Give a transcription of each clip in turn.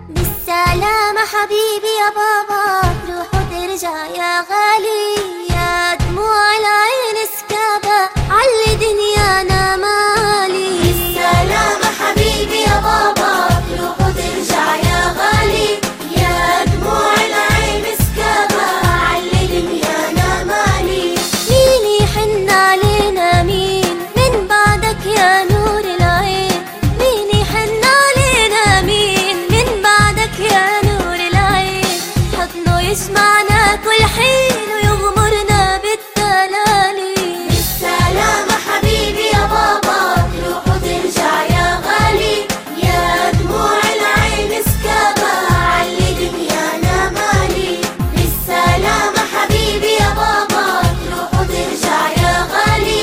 بالسلامة حبيبي يا بابا تروح وترجع يا غالي يا دموع العين سكابة علي دنيانا مالي بالسلامة حبيبي يا بابا تروح وترجع يا غالي يا دموع العين سكابة علي دنيانا مالي مين يحن علينا مين من بعدك يا نور العين مين يحن علينا مين من بعدك يا نور العين حضنه يسمعنا كل حين ويغمرنا بالتلالي بالسلامة حبيبي يا بابا تروح وترجع يا غالي يا دموع العين سكابة علي دنيانا مالي بالسلامة حبيبي يا بابا تروح وترجع يا غالي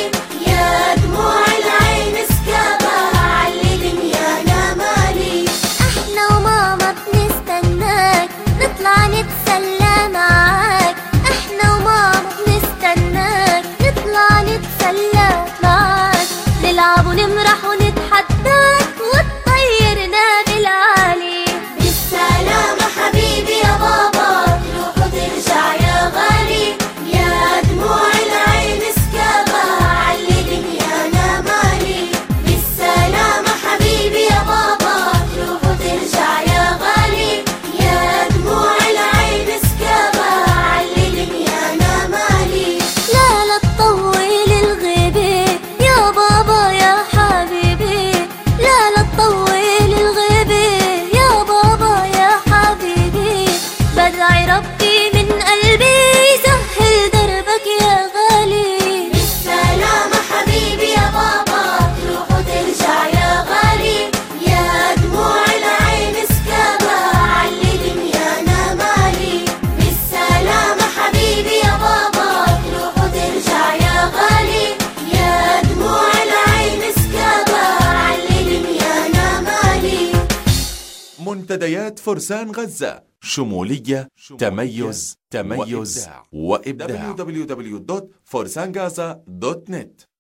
يا دموع العين سكابة علي دنيانا مالي احنا وماما بنستناك نطلع نتسلى معاك احنا وماما بنستناك نطلع نتسلى معاك نلعب ونمرح ونتحداك وتطيرنا بالعالي بالسلامة حبيبي يا بابا تروح وترجع يا غالي يا دموع العين سكابة علي دنيانا مالي بالسلامة حبيبي يا بابا تروح وترجع يا غالي يا دموع العين سكابة علي دنيانا مالي لا لا تطول الغيبة يا بابا يا حبيبي لا لا تطول الغيبة يا بابا يا حبيبي بدعي ربي من قلبي يسهل دربك يا غالي بالسلامة حبيبي يا بابا تروح وترجع يا غالي يا دموع العين سكابة علي دنيانا مالي بالسلامة حبيبي يا بابا تروح وترجع يا غالي يا دموع العين سكابة علي دنيانا مالي منتديات فرسان غزة شمولية تميز تميز وإبداع www.فرسانغازا.net